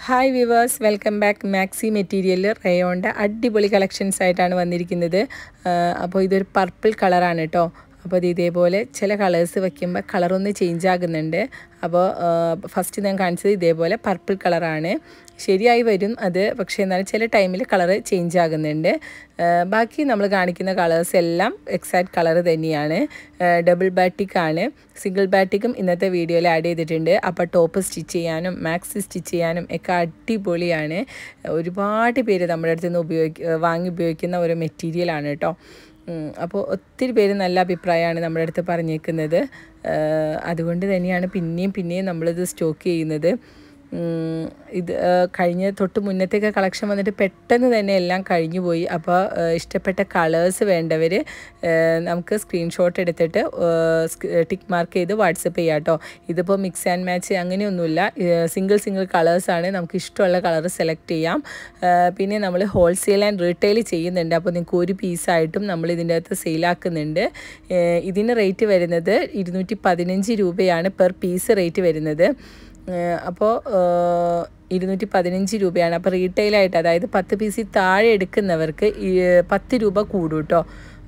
hi viewers welcome back maxi material റയോണിൻ്റെ അടിപൊളി collections ആയിട്ടാണ് വന്നിരിക്കുന്നത് അപ്പോൾ ഇതൊരു പർപ്പിൾ കളറാണ് കേട്ടോ അപ്പോൾ ഇത് ഇതേപോലെ ചില കളേഴ്സ് വയ്ക്കുമ്പോൾ കളറൊന്ന് ചേഞ്ച് ആകുന്നുണ്ട് അപ്പോൾ ഫസ്റ്റ് ഞാൻ കാണിച്ചത് ഇതേപോലെ പർപ്പിൾ കളറാണ് ശരിയായി വരും അത് പക്ഷേ എന്നാലും ചില ടൈമിൽ കളറ് ചേഞ്ച് ആകുന്നുണ്ട് ബാക്കി നമ്മൾ കാണിക്കുന്ന കളേഴ്സ് എല്ലാം എക്സാക്ട് കളർ തന്നെയാണ് ഡബിൾ ബാറ്റിക് ആണ് സിംഗിൾ ബാറ്റിക്കും ഇന്നത്തെ വീഡിയോയിൽ ആഡ് ചെയ്തിട്ടുണ്ട് അപ്പോൾ ടോപ്പ് സ്റ്റിച്ച് ചെയ്യാനും മാക്സി സ്റ്റിച്ച് ചെയ്യാനും ഒക്കെ അടിപൊളിയാണ് ഒരുപാട് പേര് നമ്മുടെ അടുത്ത് നിന്ന് ഉപയോഗിക്ക വാങ്ങി ഉപയോഗിക്കുന്ന ഒരു മെറ്റീരിയലാണ് കേട്ടോ അപ്പോൾ ഒത്തിരി പേര് നല്ല അഭിപ്രായമാണ് നമ്മുടെ അടുത്ത് പറഞ്ഞേക്കുന്നത് അതുകൊണ്ട് തന്നെയാണ് പിന്നെയും പിന്നെയും നമ്മളിത് സ്റ്റോക്ക് ചെയ്യുന്നത് ഇത് കഴിഞ്ഞ തൊട്ട് മുന്നത്തേക്ക് കളക്ഷൻ വന്നിട്ട് പെട്ടെന്ന് തന്നെ എല്ലാം കഴിഞ്ഞു പോയി അപ്പോൾ ഇഷ്ടപ്പെട്ട കളേഴ്സ് വേണ്ടവർ നമുക്ക് സ്ക്രീൻഷോട്ട് എടുത്തിട്ട് ടിക്ക് മാർക്ക് ചെയ്ത് വാട്സപ്പ് ചെയ്യാം കേട്ടോ ഇതിപ്പോൾ മിക്സ് ആൻഡ് മാച്ച് അങ്ങനെയൊന്നുമില്ല സിംഗിൾ സിംഗിൾ കളേഴ്സാണ് നമുക്ക് ഇഷ്ടമുള്ള കളർ സെലക്ട് ചെയ്യാം പിന്നെ നമ്മൾ ഹോൾസെയിൽ ആൻഡ് റീറ്റെയിൽ ചെയ്യുന്നുണ്ട് അപ്പോൾ നിങ്ങൾക്ക് ഒരു പീസായിട്ടും നമ്മൾ ഇതിൻ്റെ അകത്ത് സെയിലാക്കുന്നുണ്ട് ഇതിന് റേറ്റ് വരുന്നത് ഇരുന്നൂറ്റി പതിനഞ്ച് രൂപയാണ് പെർ പീസ് റേറ്റ് വരുന്നത് അപ്പോൾ ഇരുന്നൂറ്റി പതിനഞ്ച് രൂപയാണ് അപ്പോൾ റീറ്റെയിലായിട്ട് അതായത് പത്ത് പീസിൽ താഴെ എടുക്കുന്നവർക്ക് പത്ത് രൂപ കൂടും കേട്ടോ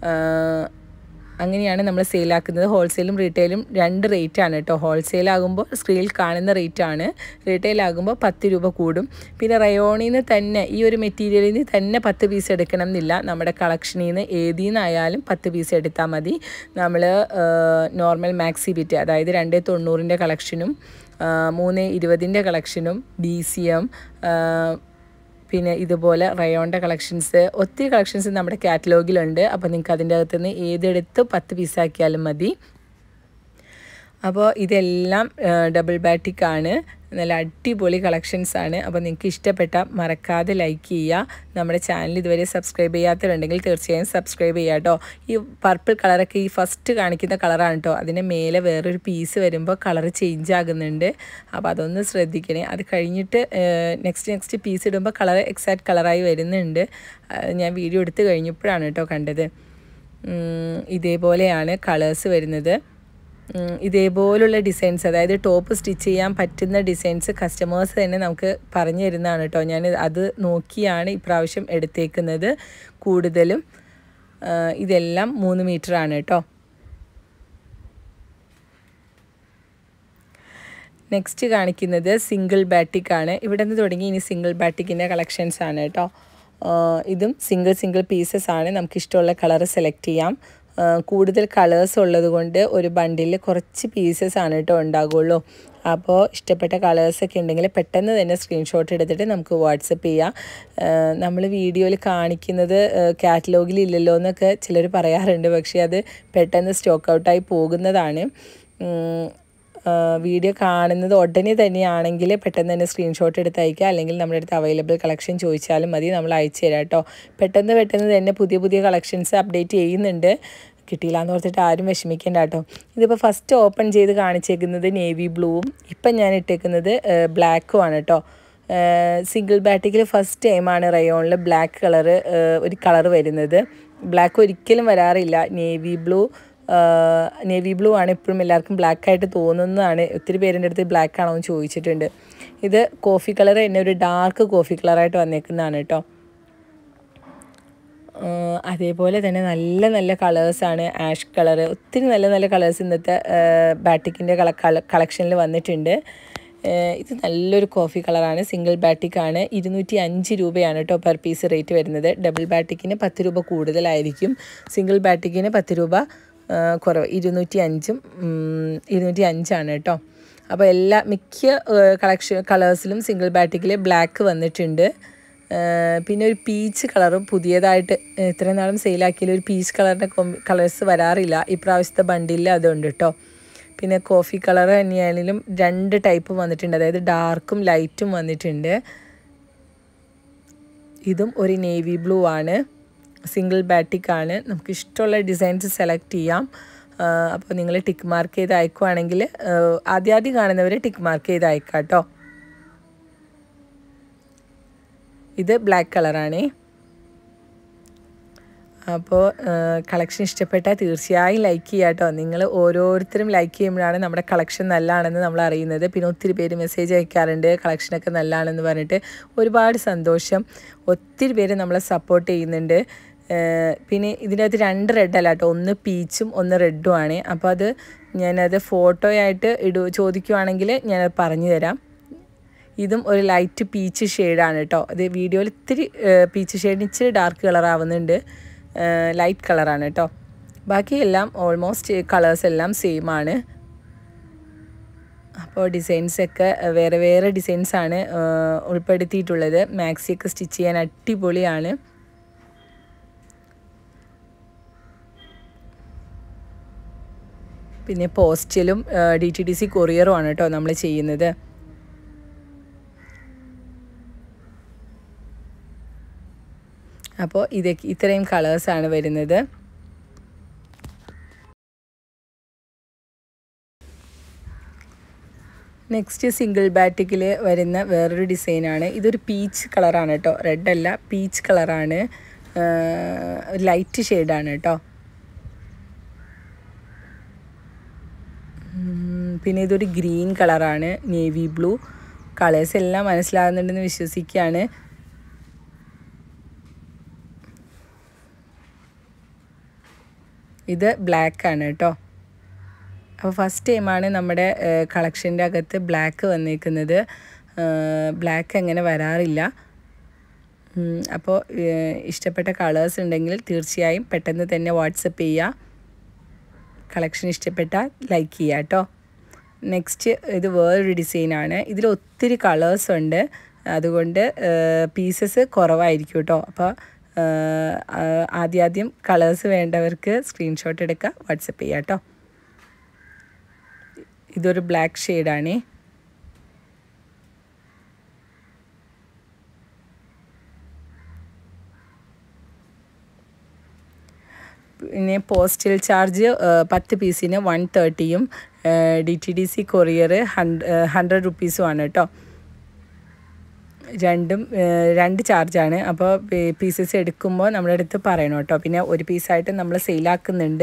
അങ്ങനെയാണ് നമ്മൾ സെയിലാക്കുന്നത് ഹോൾസെയിലും റീറ്റെയിലും രണ്ട് റേറ്റാണ് കേട്ടോ ഹോൾസെയിൽ ആകുമ്പോൾ സ്ക്രീനിൽ കാണുന്ന റേറ്റാണ് റീറ്റെയിൽ ആകുമ്പോൾ പത്ത് രൂപ കൂടും പിന്നെ റയോണിൽ നിന്ന് തന്നെ ഈ ഒരു മെറ്റീരിയലിൽ നിന്ന് തന്നെ പത്ത് പീസ് എടുക്കണം എന്നില്ല നമ്മുടെ കളക്ഷനിൽ നിന്ന് ഏതിൽ നിന്നായാലും പത്ത് പീസ് എടുത്താൽ മതി നമ്മൾ നോർമൽ മാക്സി ബിറ്റ് അതായത് രണ്ട് തൊണ്ണൂറിൻ്റെ കളക്ഷനും മൂന്ന് ഇരുപതിൻ്റെ കളക്ഷനും ഡി സി എം പിന്നെ ഇതുപോലെ റയോണിൻ്റെ കളക്ഷൻസ് ഒത്തിരി കളക്ഷൻസ് നമ്മുടെ കാറ്റലോഗിലുണ്ട് അപ്പോൾ നിങ്ങൾക്ക് അതിൻ്റെ അകത്തുനിന്ന് ഏതെടുത്ത് പത്ത് പീസാക്കിയാലും മതി അപ്പോൾ ഇതെല്ലാം ഡബിൾ ബാറ്റിക് ആണ് നല്ല അടിപൊളി കളക്ഷൻസ് ആണ് അപ്പോൾ നിങ്ങൾക്ക് ഇഷ്ടപ്പെട്ട മറക്കാതെ ലൈക്ക് ചെയ്യുക നമ്മുടെ ചാനൽ ഇതുവരെ സബ്സ്ക്രൈബ് ചെയ്യാത്തവരുണ്ടെങ്കിൽ തീർച്ചയായും സബ്സ്ക്രൈബ് ചെയ്യുക കേട്ടോ ഈ പർപ്പിൾ കളറൊക്കെ ഈ ഫസ്റ്റ് കാണിക്കുന്ന കളറാണ് കേട്ടോ അതിൻ്റെ മേലെ വേറൊരു പീസ് വരുമ്പോൾ കളർ ചേഞ്ച് ആകുന്നുണ്ട് അപ്പോൾ അതൊന്ന് ശ്രദ്ധിക്കണേ അത് കഴിഞ്ഞിട്ട് നെക്സ്റ്റ് നെക്സ്റ്റ് പീസ് ഇടുമ്പോൾ കളർ എക്സാക്ട് കളറായി വരുന്നുണ്ട് ഞാൻ വീഡിയോ എടുത്ത് കഴിഞ്ഞപ്പോഴാണ് കേട്ടോ കണ്ടത് ഇതേപോലെയാണ് കളേഴ്സ് വരുന്നത് ഇതേപോലുള്ള ഡിസൈൻസ് അതായത് ടോപ്പ് സ്റ്റിച്ച് ചെയ്യാൻ പറ്റുന്ന ഡിസൈൻസ് കസ്റ്റമേഴ്സ് തന്നെ നമുക്ക് പറഞ്ഞു തരുന്നതാണ് കേട്ടോ ഞാൻ അത് നോക്കിയാണ് ഇപ്രാവശ്യം എടുത്തേക്കുന്നത് കൂടുതലും ഇതെല്ലാം മൂന്ന് മീറ്റർ ആണ് കേട്ടോ നെക്സ്റ്റ് കാണിക്കുന്നത് സിംഗിൾ ബാറ്റിക് ആണ് ഇവിടെ നിന്ന് തുടങ്ങി ഇനി സിംഗിൾ ബാറ്റിക്കിൻ്റെ കളക്ഷൻസ് ആണ് കേട്ടോ ഇതും സിംഗിൾ സിംഗിൾ പീസസ് ആണ് നമുക്ക് ഇഷ്ടമുള്ള കളർ സെലക്ട് ചെയ്യാം കൂടുതൽ കളേഴ്സ് ഉള്ളത് കൊണ്ട് ഒരു ബണ്ടിൽ കുറച്ച് പീസസ് ആണ് കേട്ടോ ഉണ്ടാകുള്ളൂ അപ്പോൾ ഇഷ്ടപ്പെട്ട കളേഴ്സൊക്കെ ഉണ്ടെങ്കിൽ പെട്ടെന്ന് തന്നെ സ്ക്രീൻഷോട്ട് എടുത്തിട്ട് നമുക്ക് വാട്സപ്പ് ചെയ്യാം നമ്മൾ വീഡിയോയിൽ കാണിക്കുന്നത് കാറ്റലോഗിൽ ഇല്ലല്ലോ എന്നൊക്കെ ചിലർ പറയാറുണ്ട് പക്ഷേ അത് പെട്ടെന്ന് സ്റ്റോക്ക് ഔട്ടായി പോകുന്നതാണ് വീഡിയോ കാണുന്നത് ഉടനെ തന്നെയാണെങ്കിൽ പെട്ടെന്ന് തന്നെ സ്ക്രീൻഷോട്ട് എടുത്ത് അയക്കുക അല്ലെങ്കിൽ നമ്മുടെ അടുത്ത് അവൈലബിൾ കളക്ഷൻ ചോദിച്ചാലും മതി നമ്മൾ അയച്ചു തരാം കേട്ടോ പെട്ടെന്ന് പെട്ടെന്ന് തന്നെ പുതിയ പുതിയ കളക്ഷൻസ് അപ്ഡേറ്റ് ചെയ്യുന്നുണ്ട് കിട്ടിയില്ല എന്ന് ഓർത്തിട്ട് ആരും വിഷമിക്കേണ്ട കേട്ടോ ഇതിപ്പോൾ ഫസ്റ്റ് ഓപ്പൺ ചെയ്ത് കാണിച്ചേക്കുന്നത് നേവി ബ്ലൂവും ഇപ്പം ഞാൻ ഇട്ടേക്കുന്നത് ബ്ലാക്കും ആണ് കേട്ടോ സിംഗിൾ ബാറ്റിക്കിൽ ഫസ്റ്റ് ടൈമാണ് റയോണിൽ ബ്ലാക്ക് കളറ് ഒരു കളർ വരുന്നത് ബ്ലാക്ക് ഒരിക്കലും വരാറില്ല നേവി ബ്ലൂ നേവി ബ്ലൂ ആണ് ഇപ്പോഴും എല്ലാവർക്കും ബ്ലാക്ക് ആയിട്ട് തോന്നുന്നതാണ് ഒത്തിരി പേരുടെ അടുത്ത് ബ്ലാക്ക് ആണോ എന്ന് ചോദിച്ചിട്ടുണ്ട് ഇത് കോഫി കളർ തന്നെ ഒരു ഡാർക്ക് കോഫി കളറായിട്ട് വന്നേക്കുന്നതാണ് കേട്ടോ അതേപോലെ തന്നെ നല്ല നല്ല കളേഴ്സാണ് ആഷ് കളർ ഒത്തിരി നല്ല നല്ല കളേഴ്സ് ഇന്നത്തെ ബാറ്റിക്കിൻ്റെ കള കളക്ഷനിൽ വന്നിട്ടുണ്ട് ഇത് നല്ലൊരു കോഫി കളറാണ് സിംഗിൾ ബാറ്റിക്കാണ് ഇരുന്നൂറ്റി അഞ്ച് രൂപയാണ് കേട്ടോ പെർ പീസ് റേറ്റ് വരുന്നത് ഡബിൾ ബാറ്റിക്കിന് പത്ത് രൂപ കൂടുതലായിരിക്കും സിംഗിൾ ബാറ്റിക്കിന് പത്ത് രൂപ കുറവ് ഇരുന്നൂറ്റി അഞ്ചും ഇരുന്നൂറ്റി അഞ്ചാണ് കേട്ടോ അപ്പോൾ എല്ലാ മിക്ക കളക്ഷൻ കളേഴ്സിലും സിംഗിൾ ബാറ്റിക്കിൽ ബ്ലാക്ക് വന്നിട്ടുണ്ട് പിന്നെ ഒരു പീച്ച് കളറും പുതിയതായിട്ട് ഇത്രയും നാളും സെയിലാക്കിയാൽ ഒരു പീച്ച് കളറിൻ്റെ കളേഴ്സ് വരാറില്ല ഇപ്രാവശ്യത്തെ ബണ്ടിൽ അതുണ്ട് കേട്ടോ പിന്നെ കോഫി കളർ തന്നെയാണെങ്കിലും രണ്ട് ടൈപ്പ് വന്നിട്ടുണ്ട് അതായത് ഡാർക്കും ലൈറ്റും വന്നിട്ടുണ്ട് ഇതും ഒരു നേവി ബ്ലൂ ആണ് സിംഗിൾ ബാറ്റിക് ആണ് നമുക്ക് ഇഷ്ടമുള്ള ഡിസൈൻസ് സെലക്ട് ചെയ്യാം അപ്പോൾ നിങ്ങൾ ടിക്ക് മാർക്ക് ചെയ്ത് അയക്കുവാണെങ്കിൽ ആദ്യാദ്യം കാണുന്നവർ ടിക്ക് മാർക്ക് ചെയ്ത് അയക്കാം കേട്ടോ ഇത് ബ്ലാക്ക് കളറാണേ അപ്പോൾ കളക്ഷൻ ഇഷ്ടപ്പെട്ടാൽ തീർച്ചയായും ലൈക്ക് ചെയ്യുക കേട്ടോ നിങ്ങൾ ഓരോരുത്തരും ലൈക്ക് ചെയ്യുമ്പോഴാണ് നമ്മുടെ കളക്ഷൻ നല്ലതാണെന്ന് നമ്മൾ അറിയുന്നത് പിന്നെ ഒത്തിരി പേര് മെസ്സേജ് അയക്കാറുണ്ട് കളക്ഷനൊക്കെ നല്ലതാണെന്ന് പറഞ്ഞിട്ട് ഒരുപാട് സന്തോഷം ഒത്തിരി പേര് നമ്മളെ സപ്പോർട്ട് ചെയ്യുന്നുണ്ട് ഏഹ് പിന്നെ ഇതിനകത്ത് രണ്ട് റെഡ് അല്ല കേട്ടോ ഒന്ന് പീച്ചും ഒന്ന് റെഡും ആണ് അപ്പോൾ അത് ഞാനത് ഫോട്ടോയായിട്ട് ഇടു ചോദിക്കുവാണെങ്കിൽ ഞാനത് പറഞ്ഞു തരാം ഇതും ഒരു ലൈറ്റ് പീച്ച് ഷെയ്ഡാണ് കേട്ടോ അത് വീഡിയോയിൽ ഇത്തിരി പീച്ച് ഷെയ്ഡിന് ഇച്ചിരി ഡാർക്ക് കളർ ആവുന്നുണ്ട് ലൈറ്റ് കളറാണ് കേട്ടോ ബാക്കിയെല്ലാം ഓൾമോസ്റ്റ് കളേഴ്സ് എല്ലാം സെയിം ആണ് അപ്പോൾ ഡിസൈൻസൊക്കെ വേറെ വേറെ ഡിസൈൻസാണ് ഉൾപ്പെടുത്തിയിട്ടുള്ളത് മാക്സിയൊക്കെ സ്റ്റിച്ച് ചെയ്യാൻ അടിപൊളിയാണ് പിന്നെ പോസ്റ്റലും ഡി ടി ഡി സി കൊറിയറും ആണ് കേട്ടോ നമ്മൾ ചെയ്യുന്നത് അപ്പോൾ ഇതൊക്കെ ഇത്രയും കളേഴ്സാണ് വരുന്നത് നെക്സ്റ്റ് സിംഗിൾ ബാറ്റിക്കിൽ വരുന്ന വേറൊരു ഡിസൈനാണ് ഇതൊരു പീച്ച് കളറാണ് കേട്ടോ റെഡ് അല്ല പീച്ച് കളറാണ് ലൈറ്റ് ഷെയ്ഡാണ് കേട്ടോ പിന്നെ ഇതൊരു ഗ്രീൻ കളറാണ് നേവി ബ്ലൂ കളേഴ്സ് എല്ലാം മനസ്സിലാകുന്നുണ്ടെന്ന് വിശ്വസിക്കുകയാണ് ഇത് ബ്ലാക്ക് ആണ് കേട്ടോ അപ്പോൾ ഫസ്റ്റ് ടൈമാണ് നമ്മുടെ കളക്ഷൻ്റെ അകത്ത് ബ്ലാക്ക് വന്നിരിക്കുന്നത് ബ്ലാക്ക് അങ്ങനെ വരാറില്ല അപ്പോൾ ഇഷ്ടപ്പെട്ട കളേഴ്സ് ഉണ്ടെങ്കിൽ തീർച്ചയായും പെട്ടെന്ന് തന്നെ വാട്സപ്പ് ചെയ്യുക കളക്ഷൻ ഇഷ്ടപ്പെട്ടാൽ ലൈക്ക് ചെയ്യുക കേട്ടോ നെക്സ്റ്റ് ഇത് വേറൊരു ഡിസൈനാണ് ഇതിൽ ഒത്തിരി കളേഴ്സ് ഉണ്ട് അതുകൊണ്ട് പീസസ് കുറവായിരിക്കും കേട്ടോ അപ്പോൾ ആദ്യാദ്യം കളേഴ്സ് വേണ്ടവർക്ക് സ്ക്രീൻഷോട്ട് എടുക്കുക വാട്സപ്പ് ചെയ്യുക കേട്ടോ ഇതൊരു ബ്ലാക്ക് ഷെയ്ഡാണേ പിന്നെ പോസ്റ്റൽ ചാർജ് പത്ത് പീസിന് വൺ തേർട്ടിയും D T D C courier hundred റുപ്പീസുമാണ് കേട്ടോ രണ്ടും രണ്ട് ചാർജാണ് അപ്പോൾ പീസസ് എടുക്കുമ്പോൾ നമ്മുടെ അടുത്ത് പറയണം കേട്ടോ പിന്നെ ഒരു പീസായിട്ട് നമ്മൾ സെയിലാക്കുന്നുണ്ട്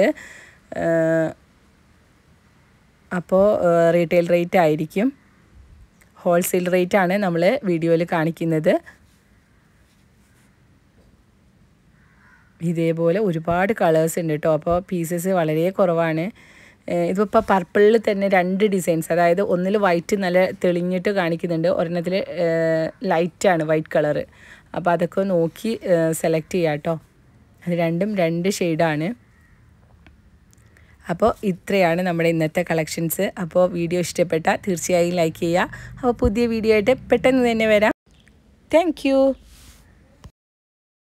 അപ്പോൾ റീറ്റെയിൽ റേറ്റ് ആയിരിക്കും ഹോൾസെയിൽ റേറ്റ് ആണ് നമ്മൾ വീഡിയോയിൽ കാണിക്കുന്നത് ഇതേപോലെ ഒരുപാട് കളേഴ്സ് ഉണ്ട് കേട്ടോ അപ്പോൾ പീസസ് വളരെ കുറവാണ് ഇതിപ്പോൾ പർപ്പിളിൽ തന്നെ രണ്ട് ഡിസൈൻസ് അതായത് ഒന്നിൽ വൈറ്റ് നല്ല തെളിഞ്ഞിട്ട് കാണിക്കുന്നുണ്ട് ഒരെണ്ണത്തിൽ ലൈറ്റാണ് വൈറ്റ് കളറ് അപ്പോൾ അതൊക്കെ നോക്കി സെലക്ട് ചെയ്യാം കേട്ടോ അത് രണ്ടും രണ്ട് ഷെയ്ഡാണ് അപ്പോൾ ഇത്രയാണ് നമ്മുടെ ഇന്നത്തെ കളക്ഷൻസ് അപ്പോൾ വീഡിയോ ഇഷ്ടപ്പെട്ടാൽ തീർച്ചയായും ലൈക്ക് ചെയ്യുക അപ്പോൾ പുതിയ വീഡിയോ ആയിട്ട് പെട്ടെന്ന് തന്നെ വരാം താങ്ക്